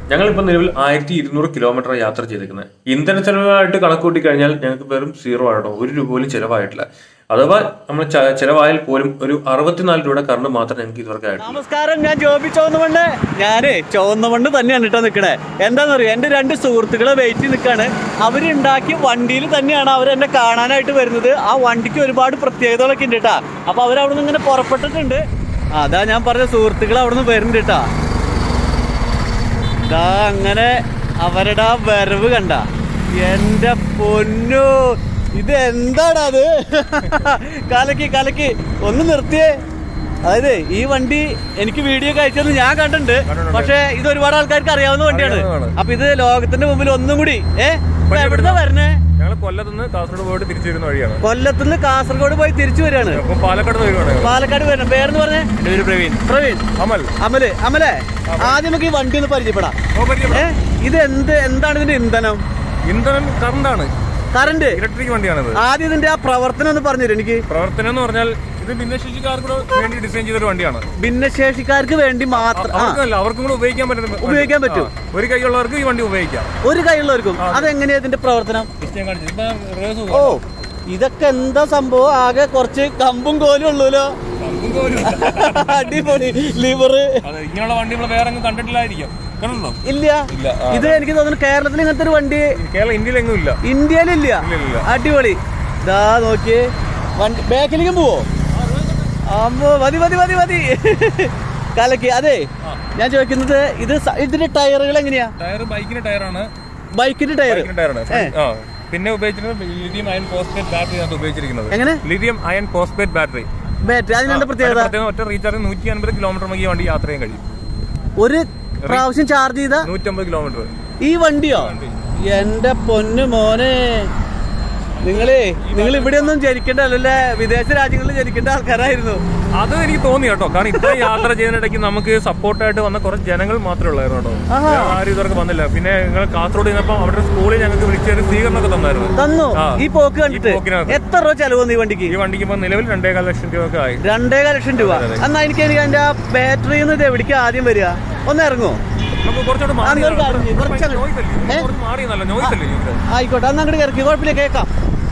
ഞങ്ങളിപ്പോൾ നിലവിൽ ആയിരത്തി ഇരുന്നൂറ് കിലോമീറ്റർ യാത്ര ചെയ്തിരിക്കുന്നത് ഇന്ധന ചെലവായിട്ട് കണക്ക് കൂട്ടി കഴിഞ്ഞാൽ ഞങ്ങൾക്ക് വെറും സീറോ ആയിട്ടോ ഒരു രൂപ പോലും ചിലവായിട്ടില്ല അഥവാ നമ്മൾ ച- ചിലവായാൽ പോലും ഒരു അറുപത്തിനാല് രൂപയുടെ കറണ്ട് മാത്രമേ ഞങ്ങൾക്ക് ഇതുവരെ ആയിട്ടുള്ളൂ നമസ്കാരം ഞാൻ ജോബി ചുവന്നമണ്ണ് ഞാനേ ചുവന്നമണ്ണ് തന്നെയാണ് കേട്ടോ നിൽക്കണേ എന്താണെന്നറിയോ എൻ്റെ രണ്ട് സുഹൃത്തുക്കളെ വെയിറ്റ് നിൽക്കാണ് അവരുണ്ടാക്കിയ വണ്ടിയിൽ തന്നെയാണ് അവർ എന്നെ കാണാനായിട്ട് വരുന്നത് ആ വണ്ടിക്ക് ഒരുപാട് പ്രത്യേകതകളൊക്കെ ഉണ്ട് കേട്ടാ അപ്പൊ അവർ അവിടെ നിന്ന് ഇങ്ങനെ പുറപ്പെട്ടിട്ടുണ്ട് ആ, അതാ ഞാൻ പറഞ്ഞ സുഹൃത്തുക്കൾ അവിടെ നിന്ന് വരുന്നുണ്ട് കേട്ടാ ദാ അങ്ങനെ അവരുടെ ആ വരവ് കണ്ട എന്റെ പൊന്നു ഇത് എന്താടാ അത് കലക്കി കലക്കി ഒന്ന് നിർത്തിയേ അതായത് ഈ വണ്ടി എനിക്ക് വീഡിയോ കഴിച്ചത് ഞാൻ കണ്ടിട്ടുണ്ട് പക്ഷെ ഇത് ഒരുപാട് ആൾക്കാർക്ക് അറിയാവുന്ന വണ്ടിയാണ് അറിയാവുന്നതാണ്. അപ്പൊ ഇത് ലോകത്തിന്റെ മുമ്പിൽ ഒന്നും കൂടി ഏ ഇത് എവിടുന്നാ വരണേ ഞങ്ങൾ കൊല്ലത്തുനിന്ന് കാസർഗോഡ് പോയിട്ട് തിരിച്ചു വരുന്ന വഴിയാണ് കൊല്ലത്തുനിന്ന് കാസർഗോഡ് പോയി തിരിച്ചു വരികയാണ് അപ്പൊ പാലക്കാട് നിന്ന് വരുവാണ് ഞങ്ങൾ. പാലക്കാട് വരണം പേരെന്ന് പറഞ്ഞേ എൻ്റെ പേര് പ്രവീൺ പ്രവീൺ അമൽ അമല് അമലേ ആദ്യം നമുക്ക് ഈ വണ്ടി ഒന്ന് പരിചയപ്പെടാം ഓ, പരിചയപ്പെടാം. ഏ ഇത് എന്ത് എന്താണ് ഇതിന്റെ ഇന്ധനം ഇന്ധനം കറണ്ടാണ് കറണ്ട് ഇലക്ട്രിക് വണ്ടിയാണിത് ആദ്യം ഇതിന്റെ ആ പ്രവർത്തനം ഒന്ന് പറഞ്ഞുതരും എനിക്ക് പ്രവർത്തനം എന്ന് പറഞ്ഞാൽ ഇത് ഭിന്നശേഷിക്കാർക്ക് വേണ്ടി ഡിസൈൻ ചെയ്തൊരു വണ്ടിയാണ് ഭിന്നശേഷിക്കാർക്ക് വേണ്ടി മാത്രം ആ അവർക്കല്ല അവർക്കും കൂടെ ഉപയോഗിക്കാൻ പറ്റുന്ന വണ്ടി. ഉപയോഗിക്കാൻ പറ്റും. ആ, ഒരു കൈയുള്ളവർക്ക് ഈ വണ്ടി ഉപയോഗിക്കാം ഒരു കൈയുള്ളവർക്കും അതെങ്ങനെയാ ഇതിന്റെ പ്രവർത്തനം ഞാൻ കാണിച്ചു. ഇപ്പൊ reverse ഓ ഇതൊക്കെ എന്താ സംഭവം ആകെ കുറച്ച് കമ്പും കോലും ഉള്ളൂലോ കമ്പും കോലും. അടിപൊളി ലിവറ് അതെ ഇങ്ങനെയുള്ള വണ്ടി നമ്മൾ വേറെ എങ്ങും കണ്ടിട്ടില്ലായിരിക്കും കണ്ടോ ഇല്ല ഇല്ല, ആ. ഇത് എനിക്ക് തോന്നുന്നു കേരളത്തിൽ ഇങ്ങനത്തെ ഒരു വണ്ടി കേരളം ഇന്ത്യയിലെങ്ങും ഇല്ല ഇന്ത്യയിലില്ല ഇല്ല, ഇല്ല. അടിപൊളി ഇതാ നോക്കിയേ വണ്ടി ബാക്കിലേക്കും പോവോ അമ്മോ മതി മതി മതി മതി കലക്കി അതെ ഞാൻ ചോദിക്കുന്നത് ഇത് സ- ഇതിന്റെ ടയറുകൾ എങ്ങനെയാ ടയർ ബൈക്കിന്റെ ടയറാണ് ബൈക്കിന്റെ ടയർ ബൈക്കിന്റെ ടയറാണ് ഏ. ആ പിന്നെ ഉപയോഗിച്ചിരുന്നത് ലിഥിയം അയൺ ഫോസ്ഫേറ്റ് ബാറ്ററി ആണ് ഉപയോഗിച്ചിരിക്കുന്നത് എങ്ങനെ lithium iron phosphate battery battery അതിനെന്താ പ്രത്യേകത ഒറ്റ റീചാർജ് നൂറ്റി അൻപത് കിലോമീറ്റർ നമുക്ക് ഈ വണ്ടി യാത്ര ചെയ്യാൻ കഴിയും ഒരു പ്രാവശ്യം ചാർജ് ചെയ്ത നൂറ്റമ്പത് കിലോമീറ്റർ ഈ വണ്ടിയോ എന്റെ പൊന്നു മോനെ നിങ്ങളേ നിങ്ങൾ ഇവിടെ ഒന്നും ജനിക്കേണ്ടല്ലേ വിദേശ രാജ്യങ്ങളിൽ ജനിക്കേണ്ട ആൾക്കാരായിരുന്നു അത് എനിക്ക് തോന്നി കേട്ടോ കാരണം ഇത്ര യാത്ര ചെയ്യുന്നതിനിടയ്ക്ക് നമുക്ക് സപ്പോർട്ടായിട്ട് വന്ന കുറച്ച് ജനങ്ങൾ മാത്രമേ ഉള്ളായിരുന്നു കേട്ടോ ആഹാ. വേറെ ആരും ഇതുവരെ വന്നില്ല പിന്നെ ഞങ്ങൾ കാസർഗോഡ് ചെന്നപ്പോൾ അവരുടെ സ്കൂളിൽ ഞങ്ങൾക്ക് വിളിച്ചൊരു സ്വീകരണമൊക്കെ തന്നായിരുന്നു തന്നു ആ. ഈ പോക്ക് കണ്ടിട്ട് ഈ പോക്കിനകത്ത്. എത്ര രൂപ ചെലവ് വന്നു ഈ വണ്ടിക്ക് ഈ വണ്ടിക്ക് ഇപ്പൊ നിലവിൽ രണ്ടേകാൽ ലക്ഷം രൂപ ഒക്കെ ആയി രണ്ടേകാൽ ലക്ഷം രൂപ എന്നാ എനിക്ക് എനിക്ക് അതിന്റെ ആ ബാറ്ററി ഇത് എവിടേക്ക് ആദ്യം വരിക ഒന്ന് ഇറങ്ങോ നമുക്ക് കുറച്ചുകൂടെ ആ, മാറി ഒരു കാര്യം ചെയ്യ്. കുറച്ച് അങ്ങ്. നോയിസല്ലേ ഏ? കുറച്ച് മാറിയെന്നല്ല നോയിസല്ലേ നിങ്ങൾക്ക് ആയിക്കോട്ടെ അന്ന് അങ്ങോട്ട് ഇറക്കി കുഴപ്പമില്ല കേൾക്കാം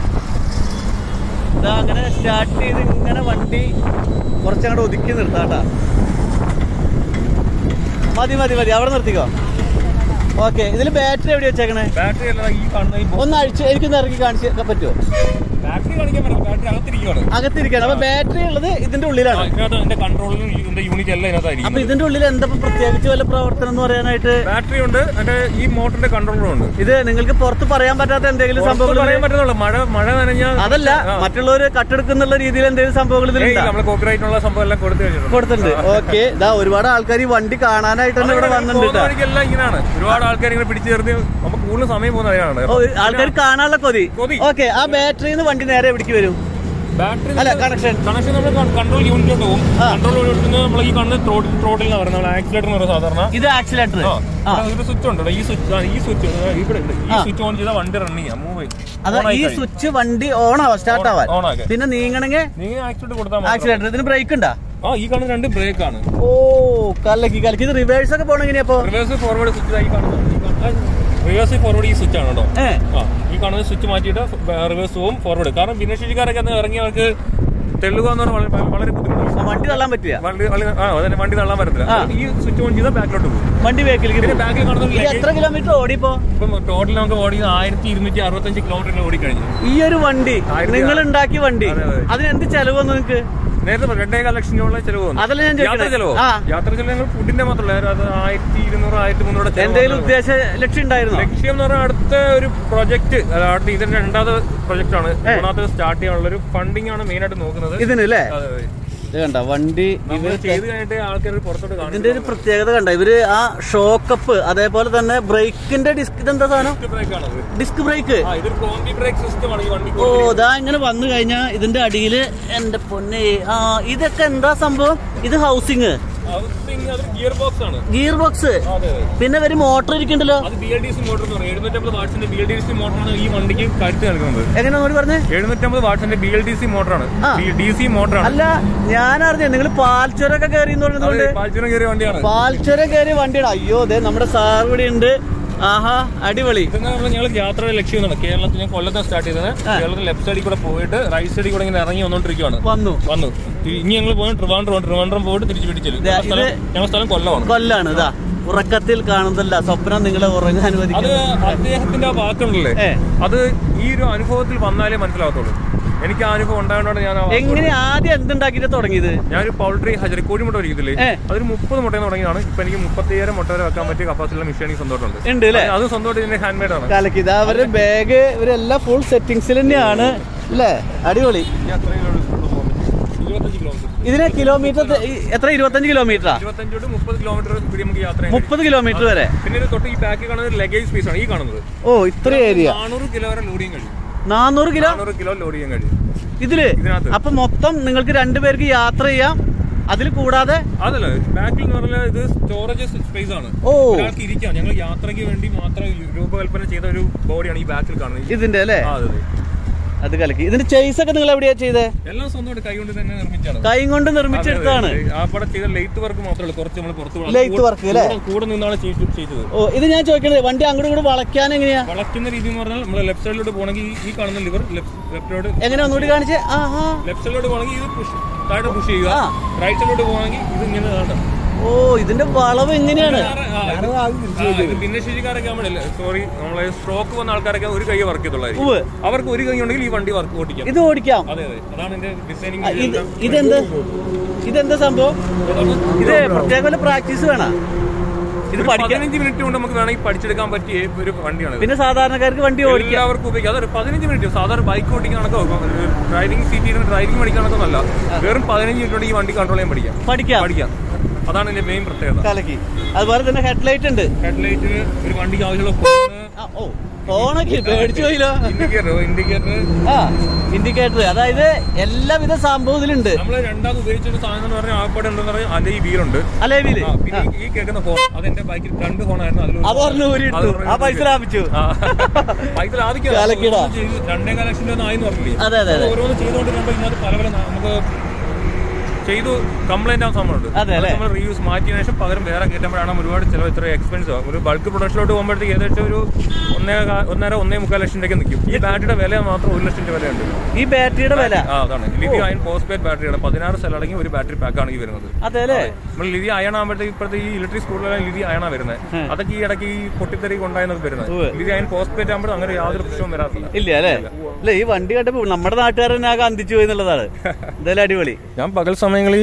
ഇതാ അങ്ങനെ സ്റ്റാർട്ട് ചെയ്ത് ഇങ്ങനെ വണ്ടി കുറച്ചങ്ങോട്ട് ഒതുക്കി നിർത്താട്ടാ മതി മതി മതി അവിടെ നിർത്തിക്കോ ഓക്കെ ഇതിൽ ബാറ്ററി എവിടെ വെച്ചേക്കണേ ബാറ്ററി അല്ല ഈ കാണുന്ന ഈ ഒന്ന് അഴിച്ച് എനിക്കൊന്ന് ഇറക്കി കാണിച്ച് പറ്റുമോ ബാറ്ററി കാണിക്കാൻ പറ്റില്ല ബാറ്ററി അകത്തിരിക്കുകയാണ് അകത്തിരിക്കണം അപ്പൊ ബാറ്ററി ഉള്ളത് ഇതിന്റെ ഉള്ളിലാണ് ഇതിനകത്ത് അതിന്റെ കൺട്രോളിനും ഇതിന്റെ യൂണിറ്റ് എല്ലാം ഇതിനകത്തായിരിക്കും അപ്പൊ ഇതിന്റെ ഉള്ളിൽ എന്താ ഇപ്പൊ പ്രത്യേകിച്ച് വല്ല പ്രവർത്തനം എന്ന് പറയാനായിട്ട് ബാറ്ററി ഉണ്ട് അതിന്റെ ഈ മോട്ടറിന്റെ കൺട്രോളറും ഉണ്ട് ഇത് നിങ്ങൾക്ക് പുറത്ത് പറയാൻ പറ്റാത്ത എന്തെങ്കിലും പുറത്ത് സംഭവങ്ങൾ പറയാൻ പറ്റുന്നുള്ളൂ മഴ മഴ നനഞ്ഞാൽ അതല്ല മറ്റുള്ളവർ കട്ടെടുക്കുന്നുള്ള രീതിയിൽ എന്തെങ്കിലും സംഭവങ്ങൾ ഇതിലുണ്ടോ നമ്മള് കോപ്പിറൈറ്റിനുള്ള സംഭവം എല്ലാം കൊടുത്തു കഴിഞ്ഞിട്ടുണ്ട് കൊടുത്തിട്ടുണ്ട് ഓക്കെ ഇതാ ഒരുപാട് ആൾക്കാർ ഈ വണ്ടി കാണാനായിട്ട് തന്നെ ഇവിടെ വന്നിട്ടുണ്ട് പോകുന്ന വഴിക്കെല്ലാം ഇങ്ങനെയാണ് ഒരുപാട് ആൾക്കാർ ഇങ്ങനെ പിടിച്ചു ചേർത്ത് നമുക്ക് കൂടുതൽ സമയം പോകുന്ന വഴിയാണ് ആൾക്കാർ കാണാനുള്ള കൊതി കൊതി. ഓക്കെ ആ ബാറ്ററിന്ന് വണ്ടി നേരെ എവിടേക്ക് വരും ബാറ്ററി അല്ല കണക്ഷൻ കണക്ഷൻ നമ്മൾ കൺട്രോൾ യൂണിറ്റിലോട്ട് പോകും ആ. കൺട്രോൾ യൂണിറ്റിൽ നമ്മൾ ഈ കാണുന്ന ത്രോട്ടിൽ ത്രോട്ടിൽ എന്ന് പറയുന്നത് നമ്മൾ ആക്സിലേറ്റർ എന്ന് പറയുന്നത് സാധാരണ ഇത് ആക്സിലേറ്റർ ആ, ഇവിടെ ഒരു സ്വിച്ച് ഉണ്ട് ഈ സ്വിച്ച് ഈ സ്വിച്ച് ഇവിടെ ഉണ്ട് ഈ ആ. സ്വിച്ച് ഓൺ ചെയ്താൽ വണ്ടി റൺ ചെയ്യാം മൂവ് അത് ഈ സ്വിച്ച് വണ്ടി ഓൺ ആവാം സ്റ്റാർട്ട് ആവാൻ ഓൺ ആക്കാൻ പിന്നെ നീങ്ങണെങ്കിൽ നീ ആക്സിലേറ്റർ കൊടുത്താൽ മതി. ആക്സിലേറ്റർ ഇതിന് ബ്രേക്ക് ഉണ്ടാ ആ ഈ കാണുന്ന രണ്ട് ബ്രേക്ക് ആണ് ഓ കലക്കി കലക്കി ഇത് റിവേഴ്സ് ഒക്കെ പോകണം എങ്ങനെയപ്പോ റിവേഴ്സ് ഫോർവേഡ് സ്വിച്ച് ഈ കാണുന്നത് റിവേഴ്സ് ഫോർവേഡ് ഈ സ്വിച്ച് ആണ് കേട്ടോ ഏ ആ ഈ കാണുന്ന സ്വിച്ച് മാറ്റിയിട്ട് റിവേഴ്സ് പോവും ഫോർവേഡ് കാരണം ഭിന്നശേഷിക്കാരൊക്കെ അന്ന് ഇറങ്ങിയവർക്ക് തെള്ളുക എന്ന് പറഞ്ഞാൽ വളരെ വളരെ ബുദ്ധിമുട്ടാണ് ആ, വണ്ടി തള്ളാൻ പറ്റില്ല വണ്ടി വണ്ടി- ആ അതന്നെ വണ്ടി തള്ളാൻ പറ്റത്തില്ല ആ. ഈ സ്വിച്ച് ഓൺ ചെയ്താൽ ബാക്കിലോട്ട് പോകും വണ്ടി ബാക്കിലേക്ക് പിന്നെ ബാക്കിൽ കാണുന്ന ഇത് എത്ര കിലോമീറ്റർ ഓടിപ്പോ ഇപ്പം ടോട്ടൽ നമുക്ക് ഓടി ആയിരത്തി ഇരുന്നൂറ്റി അറുപത്തഞ്ച് കിലോമീറ്റർ ഓടിക്കഴിഞ്ഞു ഈ ഒരു വണ്ടി ആയിരത്തി നിങ്ങൾ ഉണ്ടാക്കിയ വണ്ടി അതെ, അതെ. അതിന് എന്ത് ചെലവ് വന്നു നിങ്ങക്ക് നേരത്തെ രണ്ടേകാൽ ലക്ഷം രൂപ ചെലവ് വന്നു അതല്ല ഞാൻ യാത്ര ചോദിക്കണേ. ചെലവോ ആ. യാത്ര ചെലവ് ഞങ്ങൾ ഫുഡിന്റെ മാത്രമല്ല അത് ആയിരത്തി ഇരുന്നൂറ് ആയിരത്തി മുന്നൂറ് എന്തെങ്കിലും ഉദ്ദേശ ലക്ഷ്യം ഉണ്ടായിരുന്നോ ലക്ഷ്യം എന്ന് പറഞ്ഞാൽ അടുത്ത ഒരു പ്രൊജക്ട് അതായത് ഇതിന്റെ രണ്ടാമത്തെ പ്രൊജക്ട് ആണ് മൂന്നാമത്തെ സ്റ്റാർട്ട് ചെയ്യാനുള്ള ഒരു ഫണ്ടിങ് ആണ് മെയിൻ ആയിട്ട് നോക്കുന്നത് ഇതിന് അല്ലേ അതെ, അതെ. ഇത് കണ്ട വണ്ടി നമ്മൾ ചെയ്ത് കഴിഞ്ഞിട്ട് ആൾക്കാർ പുറത്തോട്ട് കാണും ഇതിന്റെ ഒരു പ്രത്യേകത കണ്ട ഇവര് ആ ഷോക്കപ്പ് അതേപോലെ തന്നെ ബ്രേക്കിന്റെ ഡിസ്ക് ഇതെന്താ സാധനം ബ്രേക്ക് ആണ് ഇത്. ഡിസ്ക് ബ്രേക്ക് ആ ഇതൊരു കോമ്പി ബ്രേക്ക് സിസ്റ്റം ആണ് ഈ വണ്ടി ഓ ഇതാ ഇങ്ങനെ വന്നു കഴിഞ്ഞാ ഇതിന്റെ അടിയില് എന്റെ പൊന്നെ ആ ഇതൊക്കെ എന്താ സംഭവം ഇത് ഹൗസിങ് അതൊരു ഗിയർ ബോക്സ് ആണ് ഗിയർ ബോക്സ് അതെ അതെ പിന്നെ ഒരു മോട്ടർ ഇരിക്കണ്ടല്ലോ അത് B L D C motor എന്ന് പറയും എഴുന്നൂറ്റമ്പത് വാട്സിന്റെ ബി എൽ ഡി സി മോട്ടറാണ് ഈ വണ്ടിക്ക് കരുത്ത് നൽകുന്നത് എങ്ങനെ ഒന്നുകൂടി പറഞ്ഞേ എഴുന്നൂറ്റമ്പത് വാട്സിന്റെ ബി എൽ ഡി സി മോട്ടറാണ് ആ. ഡി സി മോട്ടറാണ് അല്ല ഞാൻ അറിഞ്ഞു നിങ്ങൾ പാൽച്ചുരൊക്കെ കയറി എന്ന് പറഞ്ഞതുകൊണ്ട് പാൽച്ചുരം കയറിയ വണ്ടിയാണ് പാൽച്ചുരം കയറി വണ്ടിയാണ് അയ്യോ അതെ നമ്മുടെ സാർ ഇവിടെ ഉണ്ട് ആഹാ അടിപൊളി ഇതെന്ന് പറഞ്ഞാൽ ഞങ്ങൾ യാത്രയുടെ ലക്ഷ്യം എന്നാണ് കേരളത്തിൽ ഞാൻ കൊല്ലത്ത് സ്റ്റാർട്ട് ചെയ്തത് കേരളത്തിൽ ലെഫ്റ്റ് സൈഡിൽ കൂടെ പോയിട്ട് റൈറ്റ് സൈഡിൽ കൂടെ ഇങ്ങനെ ഇറങ്ങി വന്നോണ്ടിരിക്കുകയാണ് വന്നു വന്നു തി- ഇനി ഞങ്ങൾ പോകുന്നത് ട്രിവാൻഡ്രം ട്രിവാൻഡ്രം പോയിട്ട് തിരിച്ചു വീട്ടിൽ ചെല്ലും ദേ, ഞങ്ങളുടെ സ്ഥലം- ഇത് ഞങ്ങളുടെ സ്ഥലം കൊല്ലമാണ് കൊല്ലാണ് ഇതാ ഉറക്കത്തിൽ കാണുന്നതല്ല സ്വപ്നം നിങ്ങളെ ഉറങ്ങാൻ അത് അനുവദിക്കും അദ്ദേഹത്തിന്റെ ആ വാക്കുണ്ടല്ലേ ഏ. അത് ഈ ഒരു അനുഭവത്തിൽ വന്നാലേ മനസ്സിലാകത്തുള്ളൂ എനിക്ക് ആ അനുഭവം ഉണ്ടായതുകൊണ്ടാണ് ഞാൻ ആ വാക്ക് എങ്ങനെ ആദ്യം എന്തുണ്ടാക്കിട്ട് തുടങ്ങിയത് ഞാനൊരു പൗൾട്രി ഹജറി കോഴിമുട്ട ഒരുക്കില്ലേ ഏ. അതൊരു മുപ്പത് മുട്ടയിൽ തുടങ്ങിയതാണ് ഇപ്പൊ എനിക്ക് മുപ്പത്തിയേഴ് മുട്ട വരെ വെക്കാൻ പറ്റിയ കപ്പാസിറ്റിയുള്ള മെഷീൻ എനിക്ക് സ്വന്തമായിട്ടുണ്ട് ഉണ്ട് അല്ലേ അത് സ്വന്തമായിട്ട് ഇതിന്റെ ഹാൻഡ് മെയ്ഡ് ആണ് കലക്കി ഇതാ അവരുടെ ബാഗ് ഇവരെല്ലാം ഫുൾ സെറ്റിങ്സിൽ തന്നെയാണ് അല്ലേ അടിപൊളി ഇനി അത്രയും കിലോമീറ്റർ പോകാൻ പറ്റും. ഇരുപത്തഞ്ച് കിലോമീറ്റർ ഇതിന് കിലോമീറ്റർ എത്ര ഇരുപത്തഞ്ച് കിലോമീറ്ററാ ഇരുപത്തഞ്ച് തൊട്ട് മുപ്പത് കിലോമീറ്റർ കൂടി നമുക്ക് യാത്ര ചെയ്യാൻ മുപ്പത് കിലോമീറ്റർ വരെ കഴിയും. പിന്നെ ഇത് തൊട്ട് ഈ ബാക്കിൽ കാണുന്നത് ലഗേജ് സ്പേസ് ആണ് ഈ കാണുന്നത് ഓ ഇത്ര ഏരിയ നാനൂറ് കിലോ വരെ ലോഡ് ചെയ്യാൻ കഴിയും നാനൂറ് കിലോ നാനൂറ് കിലോ ലോഡ് ചെയ്യാൻ കഴിയും ഇതില് ഇതിനകത്ത്. അപ്പൊ മൊത്തം നിങ്ങൾക്ക് രണ്ടുപേർക്ക് യാത്ര ചെയ്യാം അതിൽ കൂടാതെ അതല്ല ബാക്കിൽ എന്ന് പറഞ്ഞാൽ ഇത് സ്റ്റോറേജ് സ്പേസ് ആണ് ഓ ഒരാൾക്ക് ഇരിക്കാം ഞങ്ങൾ യാത്രയ്ക്ക് വേണ്ടി മാത്രം രൂപകൽപ്പന ചെയ്ത ഒരു ബോഡിയാണ് ഈ ബാക്കിൽ കാണുന്നത് ഇതിന്റെ അല്ലേ ആ, അതെ അതെ. അത് കലക്കി ഇതിന്റെ ചേസ് ഒക്കെ നിങ്ങൾ എവിടെയാ ചെയ്തേ എല്ലാം സ്വന്തമായിട്ട് കൈകൊണ്ട് തന്നെ നിർമ്മിച്ചാണ് കൈ കൊണ്ട് നിർമ്മിച്ചെടുത്താണ് ആ പടം ചെയ്ത ലേറ്റ് വർക്ക് മാത്രമേ ഉള്ളൂ കുറച്ച് നമ്മൾ പുറത്ത് പോകണം. Lathe work അല്ലേ? കൂടെ- കൂടെ നിന്നാണ് ചെയ്ത്- ചെയ്തത് ഓ ഇത് ഞാൻ ചോദിക്കണത് വണ്ടി അങ്ങോട്ട് ഇങ്ങോട്ട് വളയ്ക്കാൻ എങ്ങനെയാ വളയ്ക്കുന്ന രീതി എന്ന് പറഞ്ഞാൽ നമ്മൾ ലെഫ്റ്റ് സൈഡിലോട്ട് പോകണമെങ്കിൽ ഈ- ഈ കാണുന്ന ലിവർ ലെഫ്റ്റിലോട്ട് എങ്ങനെ ഒന്നുകൂടി കാണിച്ചേ ആഹാ ലെഫ്റ്റ് സൈഡിലോട്ട് പോകണമെങ്കിൽ ഇത് പുഷ് താഴെ പുഷ് ചെയ്യുക ആ. റൈറ്റ് സൈഡിലോട്ട് പോകണമെങ്കിൽ ഇത് ഇങ്ങനെ കാണാം ഓ ഇതിന്റെ വളവ് എങ്ങനെയാണ് ഭിന്നശേഷിക്കാരൊക്കെ ആകുമ്പോഴല്ലേ സോറി നമ്മളെ സ്ട്രോക്ക് വന്ന ആൾക്കാരൊക്കെ ഒരു കൈ വർക്ക് ചെയ്തുള്ളായിരിക്കും ഉവ് അവർക്ക് ഒരു കൈ ഉണ്ടെങ്കിൽ ഈ വണ്ടി വർക്ക് ഓടിക്കാം ഇത് ഓടിക്കാം അതെ അതെ അതാണ് എന്റെ ആ, ഡിസൈനിങ് ഇത് ഇതെന്ത് ഇതെന്താ സംഭവം ഇത് പ്രത്യേക വല്ല പ്രാക്ടീസ് വേണം ഇത് പഠിക്കാൻ പതിനഞ്ച് മിനിറ്റ് കൊണ്ട് നമുക്ക് വേണമെങ്കിൽ പഠിച്ചെടുക്കാൻ പറ്റിയ ഒരു വണ്ടിയാണ് പിന്നെ സാധാരണക്കാർക്ക് വണ്ടി ഓടിക്കാം എല്ലാവർക്കും ഉപയോഗിക്കാം അതൊരു പതിനഞ്ച് മിനിറ്റ് സാധാരണ ബൈക്ക് ഓടിക്കാൻ കണക്കോ ഡ്രൈവിംഗ് സീറ്റിൽ ഇരുന്ന് ഡ്രൈവിംഗ് പഠിക്കാൻ കണക്കൊന്നല്ല വെറും പതിനഞ്ച് മിനിറ്റ് കൊണ്ട് ഈ വണ്ടി കൺട്രോൾ ചെയ്യാൻ പഠിക്കാം പഠിക്കാം പഠിക്കാം അതാണ് എന്റെ മെയിൻ പ്രത്യേകത കലക്കി അതുപോലെ തന്നെ ഹെഡ്ലൈറ്റ് ഉണ്ട് ഹെഡ്ലൈറ്റിന് ഒരു വണ്ടിക്ക് ആവശ്യമുള്ള ഫോണ് ആ, ഓ ഫോണൊക്കെ പേടിച്ചു പോയില്ലോ ഇൻഡിക്കേറ്റർ ഇൻഡിക്കേറ്റർ ആ ഇൻഡിക്കേറ്റർ അതായത് എല്ലാവിധ സംഭവം ഇതിലുണ്ട് നമ്മൾ രണ്ടാമത് ഉപയോഗിച്ചൊരു സാധനം എന്ന് പറഞ്ഞാൽ ആപ്പാട് ഉണ്ടെന്ന് പറഞ്ഞാൽ അല്ലെ ഈ വീലുണ്ട് അലേവില് ആ, പിന്നെ ഈ- ഈ കേൾക്കുന്ന ഫോൺ അതെന്റെ ബൈക്കിൽ രണ്ട് ഫോണായിരുന്നു അതിൽ അത് പറഞ്ഞു ഊരി ഇട്ടു ആ പൈസ ലാഭിച്ചു പൈസ ലാഭിക്കാം കാലക്കിടാ. ഓരോന്ന് ചെയ്ത് രണ്ടേകാല ലക്ഷം രൂപ ആയെന്ന് പറഞ്ഞില്ലേ അതെ അതെ അത് അതെ ഓരോന്ന് ചെയ്തുകൊണ്ടിരുമ്പോൾ ഇതിനകത്ത് പല പല നമുക്ക് ചെയ്തു കംപ്ലൈന്റ് ആവുന്ന സംഭവമുണ്ട് അതെ അല്ലേ? നമ്മൾ റീയൂസ് മാറ്റിയതിനു ശേഷം പകരം വേറെ കയറ്റുമ്പോഴാണ് ഒരുപാട് ചിലവ് ഇത്ര എക്സ്പെൻസ് ആവും ഒരു ബൾക്ക് പ്രൊഡക്ഷനിലോട്ട് പോകുമ്പോഴത്തേക്ക് ഏകദേശം ഒരു ഒന്നേ കാ- ഒന്നര ഒന്നേ മുക്കാൽ ലക്ഷം രൂപയ്ക്ക് നിൽക്കും ഈ ബാറ്ററിയുടെ വില മാത്രം ഒരു ലക്ഷം രൂപ വിലയുണ്ട് ഈ ബാറ്ററിയുടെ വില ആ അതാണ് ലിഥിയം അയൺ പോസ്റ്റ്പെയ്ഡ് ബാറ്ററിയുടെ പതിനാറ് സെൽ അടങ്ങിയ ഒരു ബാറ്ററി പാക്കാണ് ഈ വരുന്നത് അതെ അല്ലേ നമ്മൾ ലിഥിയം അയൺ ആകുമ്പോഴത്തേക്ക് ഇപ്പോഴത്തെ ഈ ഇലക്ട്രിക് സ്കൂളിലെല്ലാം ലിഥിയം അയണാ വരുന്നത് അതൊക്കെ ഈ ഇടയ്ക്ക് ഈ പൊട്ടിത്തെറി കൊണ്ടായെന്നൊക്കെ വരുന്നത് ഉവ്വ്. ലിഥിയം അയൺ പോസ്റ്റ്പെയ്ഡ് ആകുമ്പോൾ അങ്ങനെ യാതൊരു പ്രശ്നവും വരാറില്ല ഇല്ല അല്ലേ അല്ല ഈ വണ്ടി കണ്ടപ്പോ നമ്മുടെ നാട്ടുകാരൻ ആകെ അന്തിച്ചു പോയി എന്നുള്ളതാണ് എന്തായാലും അടിപൊളി ഞാൻ പകൽ സമയങ്ങളിൽ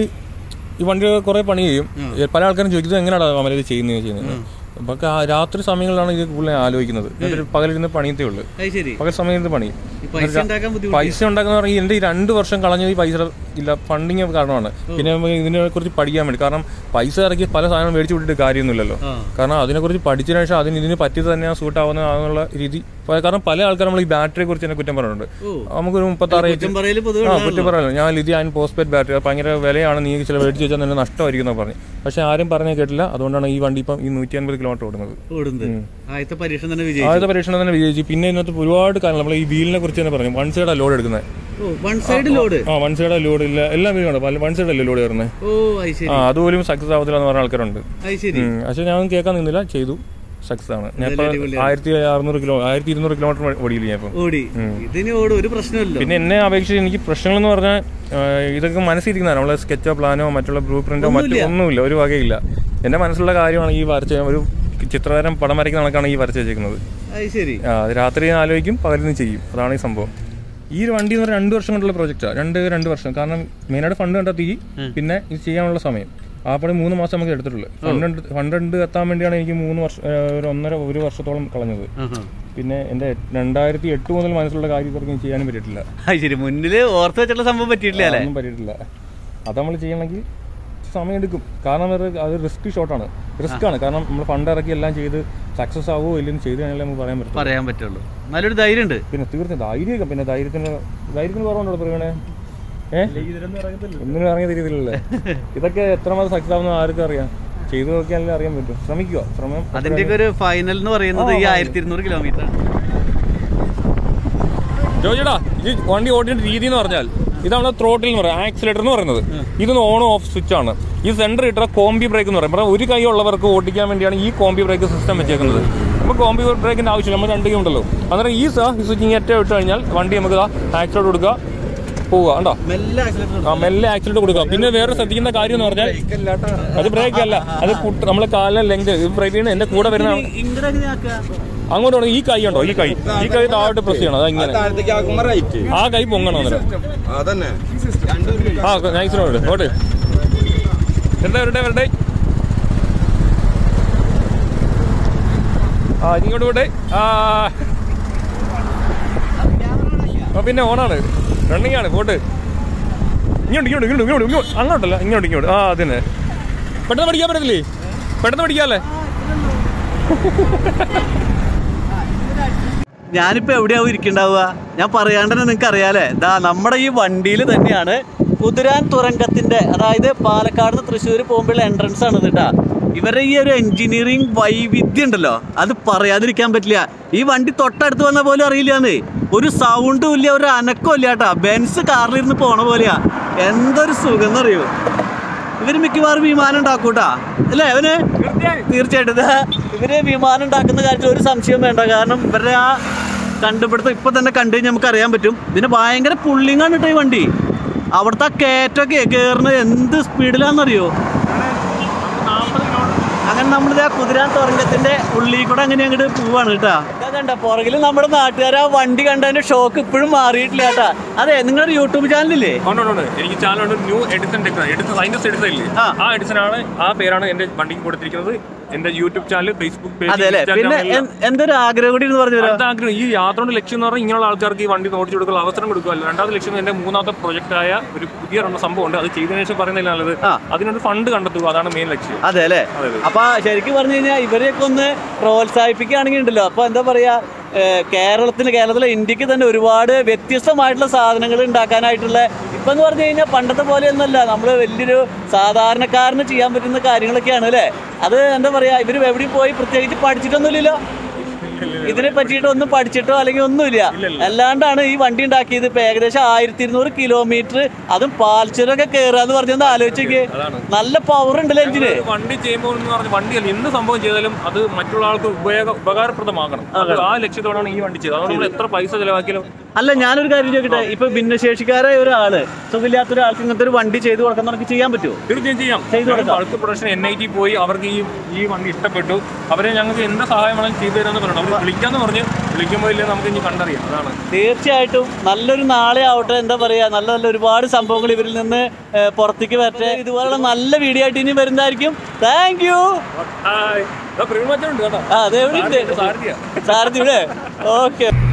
ഈ വണ്ടി കുറെ പണി ചെയ്യും പല ആൾക്കാരും ചോദിക്കുന്നത് എങ്ങനെയാണ് അമല ഇത് ചെയ്യുന്നത് ചെയ്യുന്നത് അപ്പൊ ആ രാത്രി സമയങ്ങളിലാണ് ഇത് കൂടുതൽ ഞാൻ ആലോചിക്കുന്നത് എന്നിട്ട് പകലിരുന്ന് പണിയത്തേ ഉള്ളൂ അത് ശരി പകൽ സമയത്ത് പണി ഈ പൈസ ഉണ്ടാക്കാൻ ബുദ്ധിമുട്ട് പൈസ ഉണ്ടാക്കുന്ന പറഞ്ഞാൽ എന്റെ ഈ രണ്ട് വർഷം കളഞ്ഞത് ഈ പൈസ ഇല്ല ഫണ്ടിങ് കാരണമാണ് പിന്നെ നമുക്ക് ഇതിനെ കുറിച്ച് പഠിക്കാൻ വേണ്ടി കാരണം പൈസ ഇറക്കി പല സാധനം മേടിച്ചു വിട്ടിട്ട് കാര്യമൊന്നുമില്ലല്ലോ ആ. കാരണം അതിനെക്കുറിച്ച് പഠിച്ചതിന് ശേഷം അതിന് ഇതിന് പറ്റിയത് തന്നെയാണ് സൂട്ട് ആവുന്നതാണെന്നുള്ള രീതി പ- കാരണം പല ആൾക്കാരും നമ്മൾ ഈ ബാറ്ററിയെ കുറിച്ച് തന്നെ കുറ്റം പറഞ്ഞിട്ടുണ്ട് ഓ നമുക്കൊരു മുപ്പത്താറ് കുറ്റം പറയല് പൊതുവെ ആ കുറ്റം പറയാലോ ഞാൻ ലിഥിയം അയൺ പോസ്റ്റ്പെയ്ഡ് ബാറ്ററി അത് ഭയങ്കര വിലയാണ് നീ ചില മേടിച്ച് വെച്ചാൽ നിന്നെ നഷ്ടമായിരിക്കും എന്ന് പറഞ്ഞു പക്ഷെ ആരും പറഞ്ഞേ കേട്ടില്ല അതുകൊണ്ടാണ് ഈ വണ്ടി ഇപ്പം ഈ നൂറ്റി അൻപത് കിലോമീറ്റർ ഓടുന്നത് ഓടുന്നത് ആദ്യത്തെ പരീക്ഷണം തന്നെ വിജയിച്ചു ആദ്യത്തെ പരീക്ഷണം തന്നെ വിജയിച്ചു പിന്നെ ഇതിനകത്ത് ഒരുപാട് കാര്യങ്ങൾ നമ്മൾ ഈ വീലിനെ കുറിച്ച് തന്നെ പറഞ്ഞു വൺ സൈഡാണ് ലോഡ് എടുക്കുന്നത് ഓ വൺ സൈഡ് ലോഡ് ആ വൺ സൈഡാ ലോഡ് ഇല്ല എല്ലാ വീലുണ്ട് പല വൺ സൈഡല്ലേ ലോഡ് കയറുന്നത് ഓ അത് ശരി ആ അതുപോലും സക്സസ് ആവത്തില്ല എന്ന് പറഞ്ഞ ആൾക്കാരുണ്ട് അത് ശരി ഉം. പക്ഷെ ഞാൻ കേൾക്കാൻ നിന്നില്ല ചെയ്തു സക്സസ് ആണ് ഞാൻ ഇപ്പൊ ആയിരത്തി അറുന്നൂറ് കിലോ ആയിരത്തി ഇരുന്നൂറ് കിലോമീറ്റർ ഓടിയില്ല ഞാൻ ഇപ്പം ഓടി ഇതിന് ഓടും ഒരു പ്രശ്നമല്ലോ പിന്നെ എന്നെ അപേക്ഷിച്ച് എനിക്ക് പ്രശ്നങ്ങൾ എന്ന് പറഞ്ഞാൽ ആ, ഇതൊക്കെ മനസ്സിരിക്കുന്നതാണ് നമ്മളെ സ്കെച്ചോ പ്ലാനോ മറ്റുള്ള ബ്ലൂ പ്രിന്റോ മറ്റോ ഒന്നുമില്ല ഒരു വകയില്ല എന്റെ മനസ്സിലുള്ള കാര്യമാണ് ഈ വരച്ച ഒരു ചിത്രകാരൻ പടം വരയ്ക്കുന്ന കണക്കാണ് ഈ വരച്ച് വെച്ചേക്കുന്നത് അത് ശരി ആ, അത് രാത്രി ഞാൻ ആലോചിക്കും പകലിന്ന് ചെയ്യും അതാണ് ഈ സംഭവം ഈ ഒരു വണ്ടി എന്ന് പറഞ്ഞാൽ രണ്ട് വർഷം കൊണ്ടുള്ള പ്രോജക്റ്റാണ് രണ്ട് രണ്ട് വർഷം കാരണം മെയിനായിട്ട് ഫണ്ട് കണ്ടെത്തി പിന്നെ ഇത് ചെയ്യാനുള്ള സമയം ആ പണി മൂന്ന് മാസം നമുക്ക് എടുത്തിട്ടുള്ളൂ ഫണ്ട് ഫണ്ട് ഉണ്ട് എത്താൻ വേണ്ടിയാണ് എനിക്ക് മൂന്ന് വർഷം ആ, ഒരു ഒന്നര ഒരു വർഷത്തോളം കളഞ്ഞത് ആഹാ. പിന്നെ എൻ്റെ രണ്ടായിരത്തി എട്ട് മുതൽ മനസ്സിലുള്ള കാര്യം ഇതൊക്കെ ചെയ്യാനും പറ്റിയിട്ടില്ല അത് ശരി മുന്നില് ഓർത്ത് വെച്ചിട്ടുള്ള സംഭവം പറ്റിയിട്ടില്ല അല്ലേ ഒന്നും പറ്റിയിട്ടില്ല അത് നമ്മൾ ചെയ്യണമെങ്കിൽ സമയം എടുക്കും കാരണം അത് അത് റിസ്ക് ഷോട്ടാണ് റിസ്ക് ആണ് കാരണം നമ്മൾ ഫണ്ട് ഇറക്കി എല്ലാം ചെയ്ത് സക്സസ് ആവുമോ ഇല്ലെന്ന് ചെയ്ത് കഴിഞ്ഞാൽ നമുക്ക് പറയാൻ പറ്റും പറയാൻ പറ്റുള്ളൂ നല്ലൊരു ധൈര്യം ഉണ്ട് പിന്നെ തീർച്ചയായും ധൈര്യമൊക്കെ പിന്നെ ധൈര്യത്തിന് ധൈര്യത്തിന് കുറവുണ്ടോ പറയണേ ഏഹ് ഒന്നിനും ഇറങ്ങിയ തിരിയതില്ലല്ലേ ഇതൊക്കെ എത്ര മാസം സക്സസ് ആവുന്ന ആർക്കും അറിയാം ചെയ്തു നോക്കിയാലേ അറിയാൻ പറ്റും ശ്രമിക്കുക ശ്രമം അതിന്റെയൊക്കെ ഒരു ഫൈനൽ എന്ന് പറയുന്നത് ഈ ആയിരത്തി ഇരുന്നൂറ് കിലോമീറ്റർ ആണ് ജോജിടാ ഈ വണ്ടി ഓടിക്കുന്ന രീതി എന്ന് പറഞ്ഞാൽ ഇതാണ് ത്രോട്ടിൽ എന്ന് പറയുന്നത് ആക്സിലേറ്റർ എന്ന് പറയുന്നത് ഇതൊന്ന് ഓൺ ഓഫ് സ്വിച്ച് ആണ് ഈ സെന്റർ ഇട്ട കോമ്പി ബ്രേക്ക് എന്ന് പറയും ഇവിടെ ഒരു കൈ ഉള്ളവർക്ക് ഓടിക്കാൻ വേണ്ടിയാണ് ഈ കോമ്പി ബ്രേക്ക് സിസ്റ്റം വെച്ചേക്കുന്നത് നമുക്ക് കോമ്പി ബ്രേക്കിന്റെ ആവശ്യമില്ല നമ്മൾ രണ്ട് കൈ ഉണ്ടല്ലോ അന്നേരം ഈ സാ ഈ സ്വിച്ചിങ് ഏറ്റവും ഇട്ട് കഴിഞ്ഞാൽ വണ്ടി നമുക്ക് ആക്സിലേറ്റ് കൊടുക്കുക പോവുക കണ്ടോ മെല്ലെ accelerator ആ മെല്ലെ ആക്സിലേറ്റ് കൊടുക്കുക പിന്നെ വേറെ ശ്രദ്ധിക്കുന്ന കാര്യം എന്ന് പറഞ്ഞാൽ അത് ബ്രേക്ക് അല്ല അത് നമ്മളെ കാലിലെ ലെങ്ത് ബ്രേക്ക് ചെയ്യുന്ന എന്റെ കൂടെ വരുന്ന ഇ- ഇങ്ങട് എങ്ങനെ ആക്കുക? അങ്ങോട്ട് വേണം ഈ കൈ ഉണ്ടോ ഈ കൈ ഈ കൈ താഴോട്ട് പ്രസ് ചെയ്യണം അത് ഇങ്ങനെ താഴത്തേക്ക് ആക്കുമ്പോ റൈറ്റ് ആ കൈ പൊങ്ങണം അന്നേരം അതന്നെ ആ നൈസിനോട് ഓട്ട് വരട്ടെ വരട്ടെ വരട്ടെ ആ ഇനി ഇങ്ങോട്ട് വിട്ടെ ആ ആ, പിന്നെ ഓണാണ് റണ്ണിങ് ആണ് പോട്ട് ഇങ്ങോട്ട് ഇങ്ങോട്ട് ഇങ്ങോട്ട് ഇങ്ങോട്ട് ഇങ്ങോട്ട് അങ്ങോട്ടല്ല ഇങ്ങോട്ട് ഇങ്ങോട്ട് ആ അതിന് പെട്ടെന്ന് പഠിക്കാൻ പറ്റത്തില്ലേ പെട്ടെന്ന് പഠിക്കാല്ലേ ഞാനിപ്പോ എവിടെയാവും ഇരിക്കണ്ടാവുക ഞാൻ പറയാണ്ട് തന്നെ നിങ്ങൾക്ക് അറിയാലേ ദാ നമ്മുടെ ഈ വണ്ടിയിൽ തന്നെയാണ് കുതിരാൻ തുരങ്കത്തിന്റെ അതായത് പാലക്കാട് നിന്ന് തൃശ്ശൂർ പോകുമ്പോഴുള്ള എൻട്രൻസ് ആണ് കേട്ടാ ഇവരുടെ ഈ ഒരു എഞ്ചിനീയറിംഗ് വൈവിധ്യം ഉണ്ടല്ലോ അത് പറയാതിരിക്കാൻ പറ്റില്ല ഈ വണ്ടി തൊട്ടടുത്ത് വന്ന പോലും അറിയില്ലാന്നേ ഒരു സൗണ്ടും ഇല്ല ഒരു അനക്കവും ഇല്ല കേട്ടാ ബെൻസ് കാറിലിരുന്ന് പോണ പോലെയാ എന്തൊരു സുഖം എന്നറിയോ ഇവര് മിക്കവാറും വിമാനം ഉണ്ടാക്കൂട്ടാ അല്ലേ അവന് തീർച്ചയായിട്ടും ഇതാ ഇവര് വിമാനം ഉണ്ടാക്കുന്ന കാര്യത്തിൽ ഒരു സംശയം വേണ്ട കാരണം ഇവരുടെ ആ കണ്ടുപിടുത്തം ഇപ്പൊ തന്നെ കണ്ടു കഴിഞ്ഞാൽ നമുക്ക് അറിയാൻ പറ്റും ഇതിന് ഭയങ്കര പുള്ളിങ്ങാണ് കേട്ടോ ഈ വണ്ടി അവിടുത്തെ ആ കയറ്റൊക്കെ കയറുന്നത് എന്ത് സ്പീഡിലാണെന്നറിയോ അങ്ങനെ നമ്മളിത് ആ കുതിരാൻ തുറങ്കത്തിന്റെ ഉള്ളിൽ കൂടെ അങ്ങനെ അങ്ങോട്ട് പോവാണ് കേട്ടാ ഇതാ കണ്ട പുറകിൽ നമ്മുടെ നാട്ടുകാർ ആ വണ്ടി കണ്ടതിന്റെ ഷോക്ക് ഇപ്പോഴും മാറിയിട്ടില്ല കേട്ടാ അതെ നിങ്ങളുടെ യൂട്യൂബ് ചാനലില്ലേ ഉണ്ട് ഉണ്ട്, ഉണ്ട് എനിക്ക് ചാനലുണ്ട് new Edison techno Edison science Edison ഇല്ലേ ആ. ആ എഡിസൺ ആണ് ആ പേരാണ് എന്റെ വണ്ടിക്ക് കൊടുത്തിരിക്കുന്നത് എന്റെ യൂട്യൂബ് ചാനൽ ഫേസ്ബുക്ക് പേജ് അതെ അല്ലേ പിന്നെ എൻ- എന്തൊരു ആഗ്രഹം കൂടി എന്ന് പറഞ്ഞു അടുത്ത ആഗ്രഹം ഈ യാത്രയുടെ ലക്ഷ്യം എന്ന് പറഞ്ഞാൽ ഇങ്ങനെയുള്ള ആൾക്കാർക്ക് ഈ വണ്ടി ഓടിച്ചു കൊടുക്കുക അവസരം കൊടുക്കുക രണ്ടാമത്തെ ലക്ഷ്യം എന്റെ മൂന്നാമത്തെ പ്രൊജക്റ്റ് ആയ ഒരു പുതിയ രണ്ട് സംഭവം ഉണ്ട് അത് ചെയ്തതിനു ശേഷം പറയുന്നില്ല നല്ലത് ആ. അതിനൊരു ഫണ്ട് കണ്ടെത്തുക അതാണ് മെയിൻ ലക്ഷ്യം അതെ അല്ലേ അതെ, അതെ. അപ്പൊ ശരിക്കും പറഞ്ഞു കഴിഞ്ഞാൽ ഇവരെയൊക്കെ ഒന്ന് പ്രോത്സാഹിപ്പിക്കുകയാണെങ്കിൽ ഉണ്ടല്ലോ അപ്പൊ എന്താ പറയാ ഏഹ് കേരളത്തിന് കേരളത്തിലെ ഇന്ത്യക്ക് തന്നെ ഒരുപാട് വ്യത്യസ്തമായിട്ടുള്ള സാധനങ്ങൾ ഉണ്ടാക്കാനായിട്ടുള്ള ഇപ്പൊ എന്ന് പറഞ്ഞു കഴിഞ്ഞാൽ പണ്ടത്തെ പോലെയൊന്നുമല്ല നമ്മൾ വലിയൊരു സാധാരണക്കാരന് ചെയ്യാൻ പറ്റുന്ന കാര്യങ്ങളൊക്കെയാണ് അല്ലേ അത് എന്താ പറയാ ഇവര് എവിടെയും പോയി പ്രത്യേകിച്ച് പഠിച്ചിട്ടൊന്നുമില്ലല്ലോ ഇതിനെ പറ്റിയിട്ട് ഒന്നും പഠിച്ചിട്ടോ അല്ലെങ്കിൽ ഒന്നുമില്ല അല്ലാണ്ടാണ് ഈ വണ്ടി ഉണ്ടാക്കിയത് ഇപ്പൊ ഏകദേശം ആയിരത്തി ഇരുന്നൂറ് കിലോമീറ്റർ അതും പാൽച്ചുരൊക്കെ കയറുക എന്ന് പറഞ്ഞൊന്ന് ആലോചിച്ചേക്ക് നല്ല പവർ ഉണ്ടല്ലോ എഞ്ചിന് ഒരു വണ്ടി ചെയ്യുമ്പോൾ എന്ന് പറഞ്ഞ വണ്ടിയല്ല എന്ത് സംഭവം ചെയ്താലും അത് മറ്റുള്ള ആൾക്ക് ഉപയോഗ ഉപകാരപ്രദമാകണം അത് ആ ലക്ഷ്യത്തോടാണ് ഈ വണ്ടി ചെയ്തത് അതുകൊണ്ട് നമ്മൾ എത്ര പൈസ ചെലവാക്കിയാലും അല്ല ഞാനൊരു കാര്യം ചോദിക്കട്ടെ ഇപ്പൊ ഭിന്നശേഷിക്കാരായ ഒരാള് സുഖമില്ലാത്ത ഒരാൾക്ക് ഇങ്ങനത്തെ ഒരു വണ്ടി ചെയ്തു കൊടുക്കാൻ നമുക്ക് ചെയ്യാൻ പറ്റുമോ തീർച്ചയായും ചെയ്യാം ചെയ്തു കൊടുക്കാം. Bulk production N I T പോയി അവർക്ക് ഈ ഈ വണ്ടി ഇഷ്ടപ്പെട്ടു അവരെ ഞങ്ങൾക്ക് എന്ത് സഹായം വേണമെങ്കിലും ചെയ്തു തരാമെന്ന് പറഞ്ഞു അവർ വിളിക്കാന്ന് പറഞ്ഞ് വിളിക്കുമ്പോൾ ഇല്ലേ നമുക്ക് ഇനി കണ്ടറിയാം അതാണ് തീർച്ചയായിട്ടും നല്ലൊരു നാളെ ആവട്ടെ എന്താ പറയാ നല്ല നല്ല ഒരുപാട് സംഭവങ്ങൾ ഇവരിൽ നിന്ന് ഏഹ്, പുറത്തേക്ക് വരട്ടെ ഇതുപോലുള്ള നല്ല വീഡിയോ ആയിട്ട് ഇനി വരുന്നതായിരിക്കും താങ്ക് യു ഹായ് പ്രിമച്ചുണ്ട് കേട്ടോ ആ അതെ എവിടെ ഉണ്ട് സാരഥിയാ സാരഥി ഇവിടെ ഓക്കെ